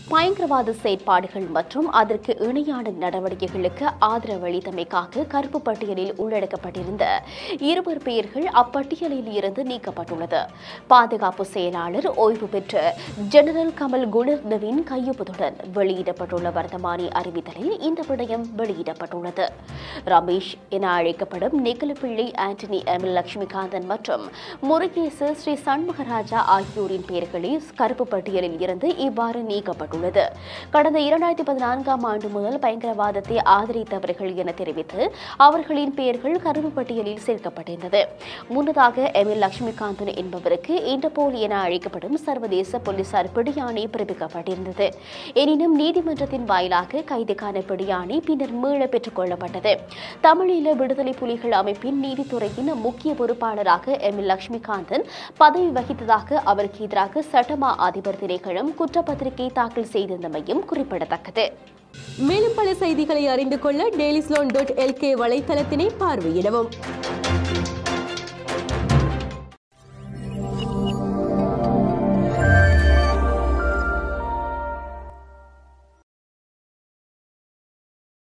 பயங்கரவாத செயற்பாடுகள் மற்றும் அதற்கு இணையான நடவடிக்கைகளுக்கு ஆதரவு அளித்தமைக்காக கருப்பு பட்டியலில் உள்ளடக்கப்பட்டிருந்த இருவர் பெயர்கள் அப்பட்டியலில் இருந்து நீக்கப்பட்டுள்ளது பாதுகாப்பு செயலாளர் ஓய்வு பெற்ற ஜெனரல் கமல் குணர்தவின் கையொப்பத்துடன் வெளியிடப்பட்டுள்ள வர்த்தமானி அறிவித்தலில் இந்த விடயம் வெளியிடப்பட்டுள்ளது ரமேஷ் என அழைக்கப்படும் நிகழப்பிள்ளை ஆண்டனி எம் லட்சுமிகாந்தன் மற்றும் முருகேசு ஸ்ரீ சண்முகராஜா ஆகியோரின் பெயர்களே கருப்பு பட்டியலில் இருந்து இவ்வாறு நீக்கப்பட்டுள்ளது கடந்த இரண்டாயிரத்தி பதினான்காம் ஆண்டு முதல் பயங்கரவாதத்தை ஆதரித்தவர்கள் என தெரிவித்து அவர்களின் பெயர்கள் கருப்பு பட்டியலில் சேர்க்கப்பட்டிருந்தது முன்னதாக எம் எல் லட்சுமிகாந்தன் என்பவருக்கு இன்டர்போல் என அழைக்கப்படும் சர்வதேச போலீசார் பிடியாணை பிறப்பிக்கப்பட்டிருந்தது எனினும் நீதிமன்றத்தின் வாயிலாக கைதுக்கான பிடியாணை பின்னர் மீள பெற்றுக் கொள்ளப்பட்டது தமிழீழ விடுதலை புலிகள் அமைப்பின் நீதித்துறையின் முக்கிய பொறுப்பாளராக எம் எல் லட்சுமிகாந்தன் பதவி வகித்ததாக அவருக்கு எதிராக சட்டமா அதிபர் திணைக்களம் குற்றப்பத்திரிகை தாக்கல் செய்திருந்தமையும் குறிப்பிடத்தக்கது மேலும் பல செய்திகளை அறிந்து கொள்ள டெய்லிஸ்லோன் டாட் எல்கே வலைத்தளத்தினை பார்வையிடவும்